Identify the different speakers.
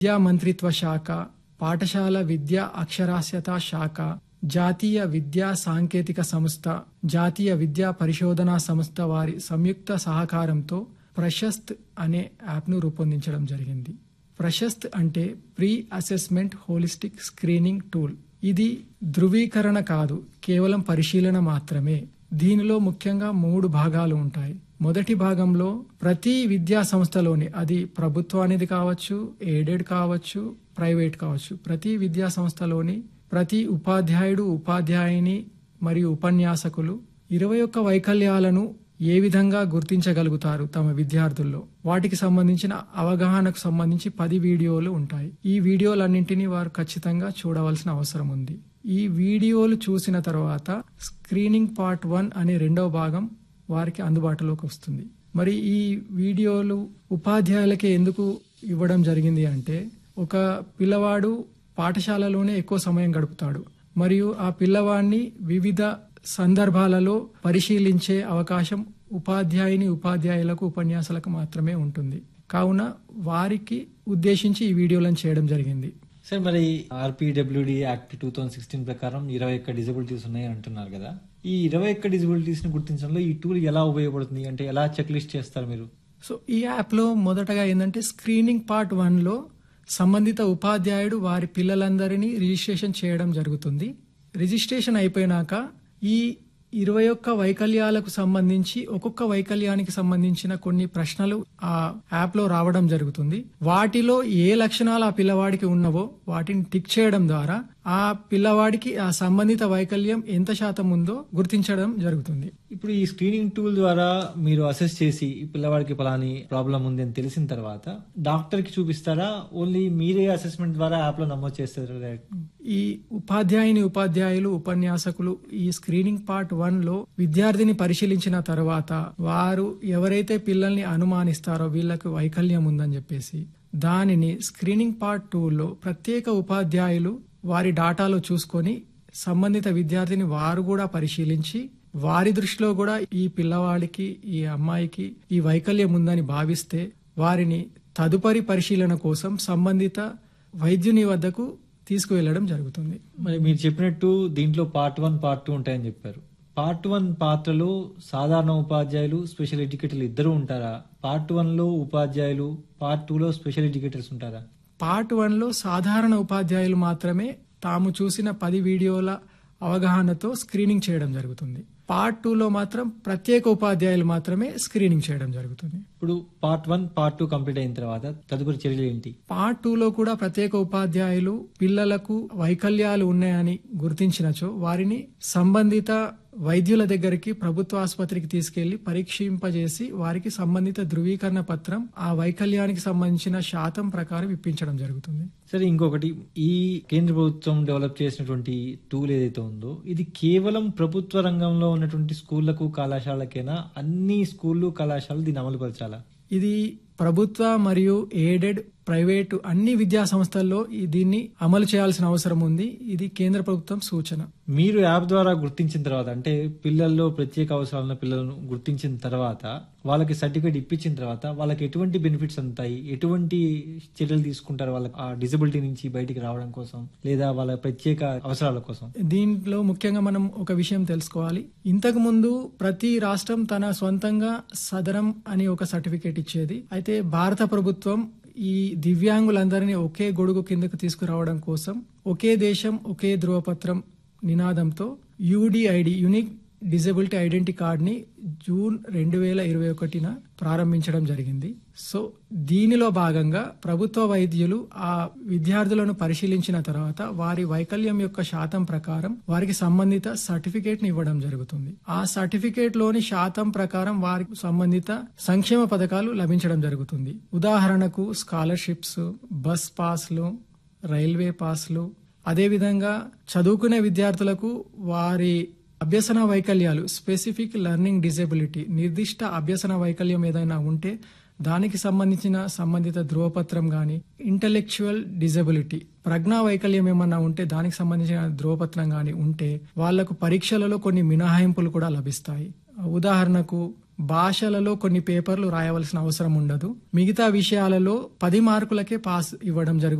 Speaker 1: విద్యా మంత్రిత్వ శాఖ పాఠశాల విద్యా అక్షరాస్యత శాఖ జాతీయ విద్యా సాంకేతిక సంస్థ జాతీయ విద్యా పరిశోధనా సంస్థ వారి సంయుక్త సహకారంతో ప్రశస్త్ అనే యాప్ను రూపొందించడం జరిగింది ప్రశస్త్ అంటే pre assessment holistic screening tool ఇది ధృవీకరణ కాదు కేవలం పరిశీలన మాత్రమే దీనిలో ముఖ్యంగా మూడు భాగాలు ఉంటాయి మొదటి భాగంలో ప్రతి విద్యా సంస్థలోని అది ప్రభుత్వానిది కావచ్చు ఎయిడెడ్ కావచ్చు ప్రైవేట్ కావచ్చు ప్రతి విద్యా సంస్థలోని ప్రతి ఉపాధ్యాయుడు ఉపాధ్యాయుని మరియు ఉపన్యాసకులు ఇరవై ఒక్క వైకల్యాలను ఏ విధంగా గుర్తించగలుగుతారు తమ విద్యార్థుల్లో వాటికి సంబంధించిన అవగాహనకు సంబంధించి పది వీడియోలు ఉంటాయి ఈ వీడియోలన్నింటినీ వారు ఖచ్చితంగా చూడవలసిన అవసరం ఉంది ఈ వీడియోలు చూసిన తర్వాత స్క్రీనింగ్ పార్ట్ వన్ అనే రెండవ భాగం వారికి అందుబాటులోకి వస్తుంది మరి ఈ వీడియోలు ఉపాధ్యాయులకే ఎందుకు ఇవ్వడం జరిగింది అంటే ఒక పిల్లవాడు పాఠశాలలోనే ఎక్కువ సమయం గడుపుతాడు మరియు ఆ పిల్లవాడిని వివిధ సందర్భాలలో పరిశీలించే అవకాశం ఉపాధ్యాయుని ఉపాధ్యాయులకు ఉపన్యాసాలకు మాత్రమే ఉంటుంది కావున వారికి ఉద్దేశించి ఈ వీడియోలను చేయడం జరిగింది
Speaker 2: సార్ మరి RPWD act two thousand sixteen ప్రకారం ఇరవై ఒక్క డిజబిలిటీస్ ఉన్నాయి అంటున్నారు కదా ఈ ఇరవై ఒక్క డిజబిలిటీస్ ని గుర్తించడంలో ఈ టూల్ ఎలా ఉపయోగపడుతుంది అంటే ఎలా చెక్ లిస్ట్ చేస్తారు మీరు
Speaker 1: సో ఈ యాప్లో మొదటగా ఏంటంటే స్క్రీనింగ్ పార్ట్ వన్లో సంబంధిత ఉపాధ్యాయుడు వారి పిల్లలందరినీ రిజిస్ట్రేషన్ చేయడం జరుగుతుంది రిజిస్ట్రేషన్ అయిపోయినాక ఈ ఇరవై ఒక్క వైకల్యాలకు సంబంధించి ఒక్కొక్క వైకల్యానికి సంబంధించిన కొన్ని ప్రశ్నలు ఆ యాప్ లో రావడం జరుగుతుంది వాటిలో ఏ లక్షణాలు ఆ పిల్లవాడికి ఉన్నవో వాటిని టిక్ చేయడం ద్వారా ఆ పిల్లవాడికి ఆ సంబంధిత వైకల్యం ఎంత శాతం ఉందో గుర్తించడం జరుగుతుంది
Speaker 2: ఇప్పుడు ఈ స్క్రీనింగ్ టూల్ ద్వారా మీరు అసెస్ చేసి ఈ పిల్లవాడికి పలాని ప్రాబ్లం ఉంది అని తెలిసిన తర్వాత డాక్టర్ కి చూపిస్తారా ఓన్లీ మీరే అసెస్మెంట్ ద్వారా యాప్ లో నమోదు చేస్తారు
Speaker 1: ఈ ఉపాధ్యాయుని ఉపాధ్యాయులు ఉపన్యాసకులు ఈ స్క్రీనింగ్ పార్ట్ వన్ లో విద్యార్థిని పరిశీలించిన తర్వాత వారు ఎవరైతే పిల్లల్ని అనుమానిస్తారో వీళ్ళకు వైకల్యం ఉందని చెప్పేసి దానిని స్క్రీనింగ్ పార్ట్ టూ లో ప్రత్యేక ఉపాధ్యాయులు వారి డాటాలో చూసుకొని సంబంధిత విద్యార్థిని వారు కూడా పరిశీలించి వారి దృష్టిలో కూడా ఈ పిల్లవాడికి ఈ అమ్మాయికి ఈ వైకల్యం ఉందని భావిస్తే వారిని తదుపరి పరిశీలన కోసం సంబంధిత వైద్యుని వద్దకు తీసుకువెళ్లడం జరుగుతుంది
Speaker 2: మరి మీరు చెప్పినట్టు దీంట్లో పార్ట్ వన్ పార్ట్ టూ ఉంటాయని చెప్పారు పార్ట్ వన్ పాత్రలో సాధారణ ఉపాధ్యాయులు స్పెషల్ ఎడ్యుకేటర్లు ఇద్దరు ఉంటారా పార్ట్ వన్ లో ఉపాధ్యాయులు పార్ట్ టూ లో స్పెషల్ ఎడ్యుకేటర్స్ ఉంటారా
Speaker 1: పార్ట్ వన్ లో సాధారణ ఉపాధ్యాయులు మాత్రమే తాము చూసిన పది వీడియోల అవగాహనతో స్క్రీనింగ్ చేయడం జరుగుతుంది పార్ట్ టూ లో మాత్రం ప్రత్యేక ఉపాధ్యాయులు మాత్రమే స్క్రీనింగ్ చేయడం జరుగుతుంది
Speaker 2: ఇప్పుడు part one part two complete అయిన తర్వాత తదుపరి చర్యలు ఏంటి
Speaker 1: పార్ట్ టూ లో కూడా ప్రత్యేక ఉపాధ్యాయులు పిల్లలకు వైకల్యాలు ఉన్నాయని గుర్తించినచో వారిని సంబంధిత వైద్యుల దగ్గరికి ప్రభుత్వ ఆసుపత్రికి తీసుకెళ్లి పరీక్షింపజేసి వారికి సంబంధిత ధృవీకరణ పత్రం ఆ వైకల్యానికి సంబంధించిన శాతం ప్రకారం ఇప్పించడం జరుగుతుంది
Speaker 2: సరే ఇంకొకటి ఈ కేంద్ర ప్రభుత్వం డెవలప్ చేసినటువంటి టూల్ ఏదైతే ఉందో ఇది కేవలం ప్రభుత్వ రంగంలో ఉన్నటువంటి స్కూళ్లకు కళాశాలకైనా అన్ని స్కూళ్ళు కళాశాలలు దీన్ని అమలుపరచాలా
Speaker 1: ఇది ప్రభుత్వ మరియు ఎయిడెడ్ ప్రైవేటు అన్ని విద్యా సంస్థల్లో ఈ దీన్ని అమలు చేయాల్సిన అవసరం ఉంది ఇది కేంద్ర ప్రభుత్వం సూచన
Speaker 2: మీరు యాప్ ద్వారా గుర్తించిన తర్వాత అంటే పిల్లల్లో ప్రత్యేక అవసరాలున్న పిల్లలను గుర్తించిన తర్వాత వాళ్ళకి సర్టిఫికేట్ ఇప్పించిన తర్వాత వాళ్ళకి ఎటువంటి బెనిఫిట్స్ అందుతాయి ఎటువంటి చర్యలు తీసుకుంటారు వాళ్ళకి ఆ డిజబిలిటీ నుంచి బయటికి రావడం కోసం లేదా వాళ్ళ ప్రత్యేక అవసరాల కోసం
Speaker 1: దీంట్లో ముఖ్యంగా మనం ఒక విషయం తెలుసుకోవాలి ఇంతకు ముందు ప్రతి రాష్ట్రం తన సొంతంగా సదరం అని ఒక సర్టిఫికేట్ ఇచ్చేది అయితే భారత ప్రభుత్వం ఈ దివ్యాంగులందరినీ ఒకే గొడుగు కిందకు తీసుకురావడం కోసం ఒకే దేశం ఒకే ధృవపత్రం నినాదంతో UDID unique disability identity card ని జూన్ రెండు వేల ఇరవై ఒకటిన ప్రారంభించడం జరిగింది సో దీనిలో భాగంగా ప్రభుత్వ వైద్యులు ఆ విద్యార్థులను పరిశీలించిన తర్వాత వారి వైకల్యం యొక్క శాతం ప్రకారం వారికి సంబంధిత సర్టిఫికేట్ ని ఇవ్వడం జరుగుతుంది ఆ సర్టిఫికేట్ లోని శాతం ప్రకారం వారికి సంబంధిత సంక్షేమ పథకాలు లభించడం జరుగుతుంది ఉదాహరణకు స్కాలర్షిప్స్ బస్ పాస్లు రైల్వే పాస్లు అదేవిధంగా చదువుకునే విద్యార్థులకు వారి అభ్యసన వైకల్యాలు స్పెసిఫిక్ లెర్నింగ్ డిజబిలిటీ నిర్దిష్ట అభ్యసన వైకల్యం ఏదైనా ఉంటే దానికి సంబంధించిన సంబంధిత ధృవపత్రం గాని ఇంటలెక్చువల్ డిజబిలిటీ ప్రజ్ఞా వైకల్యం ఏమన్నా ఉంటే దానికి సంబంధించిన ధృవపత్రం గాని ఉంటే వాళ్లకు పరీక్షలలో కొన్ని మినహాయింపులు కూడా లభిస్తాయి ఉదాహరణకు భాషలలో కొన్ని పేపర్లు రాయవలసిన అవసరం ఉండదు మిగతా విషయాలలో పది మార్కులకే పాస్ ఇవ్వడం జరుగుతుంది